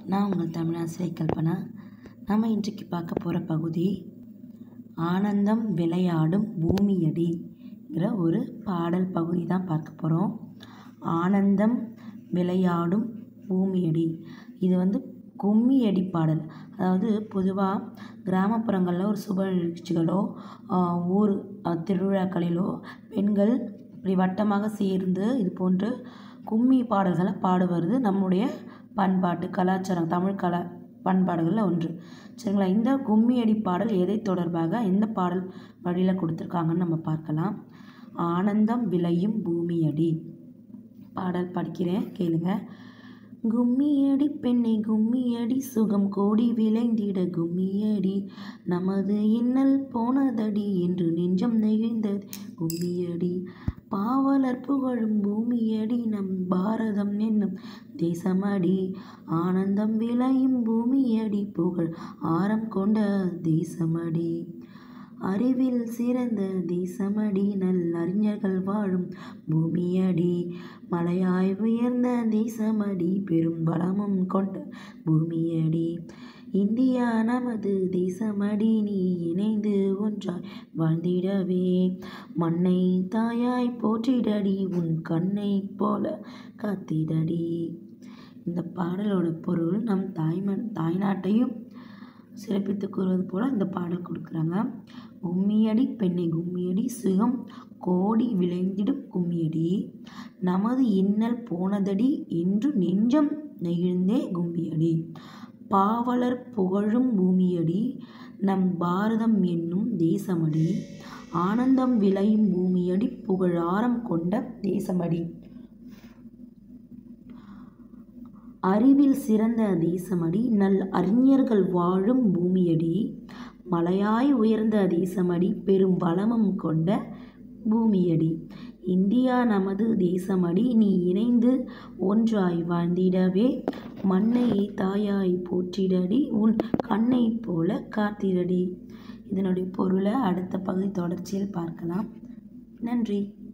நான் உங்கள் தமிழாசிரியர் கல்பனா நம்ம இன்றைக்கு பார்க்க போகிற பகுதி ஆனந்தம் விளையாடும் பூமியடிங்கிற ஒரு பாடல் பகுதி தான் பார்க்க போகிறோம் ஆனந்தம் விளையாடும் பூமியடி இது வந்து கும்மியடி பாடல் அதாவது பொதுவாக கிராமப்புறங்களில் ஒரு சுப நிகழ்ச்சிகளோ ஆஹ், ஊர் ஆஹ், திருவிழாக்களிலோ பெண்கள் இப்படி வட்டமாக சேர்ந்து இது போன்று கும்மி பாடல்களை பாடுவது நம்முடைய பண்பாட்டு கலாச்சாரம் தமிழ் கலா பண்பாடுகளில் ஒன்று சரிங்களா இந்த கும்மியடி பாடல் எதை தொடர்பாக எந்த பாடல் வழியில் கொடுத்துருக்காங்கன்னு நம்ம பார்க்கலாம் ஆனந்தம் விளையும் பூமியடி பாடல் படிக்கிறேன் கேளுங்க கும்மியடி பெண்ணை கும்மியடி சுகம் கோடி விளைந்திட கும்மியடி நமது இன்னல் போனதடி என்று நெஞ்சம் நெகிழ்ந்தது கும்மியடி பாவலர் புகழும் பூமியடி நம் பாரதம் என்னும் தேசமடி ஆனந்தம் விளையும் பூமியடி புகழ் ஆரம் கொண்ட தேசமடி அறிவில் சிறந்த தேசமடி நல் அறிஞர்கள் வாழும் பூமியடி மலையாய் உயர்ந்த தேசமடி பெரும் பலமும் கொண்ட பூமியடி இந்தியா நமது தேசமடி நீ இணைந்து ஒன்றாய் வாழ்ந்திடவே மண்ணை தாயாய் போற்றிடடி உன் கண்ணை போல காத்திடடி இந்த பாடலோட பொருள் நம் தாய்மண் தாய்நாட்டையும் சிறப்பித்து கூறுவது போல் இந்த பாடல் கொடுக்குறாங்க கும்மியடி பெண்ணை கும்மியடி சுகம் கோடி விளைந்திடும் கும்மியடி நமது இன்னல் போனதடி என்று நெஞ்சம் நெகிழ்ந்தே கும்மியடி பாவலர் புகழும் பூமியடி நம் பாரதம் என்னும் தேசமடி ஆனந்தம் விளையும் பூமியடி புகழாரம் கொண்ட தேசமடி அறிவில் சிறந்த தேசமடி நல் அறிஞர்கள் வாழும் பூமியடி மலையாய் உயர்ந்த தேசமடி பெரும் பலமும் கொண்ட பூமியடி இந்தியா நமது தேசமடி நீ இணைந்து ஒன்றாய் வாழ்ந்திடவே மண்ணை தாயாய் போற்றிடடி உன் கண்ணை போல காத்திடடி இதனுடைய பொருளை அடுத்த பகுதி தொடர்ச்சியில் பார்க்கலாம் நன்றி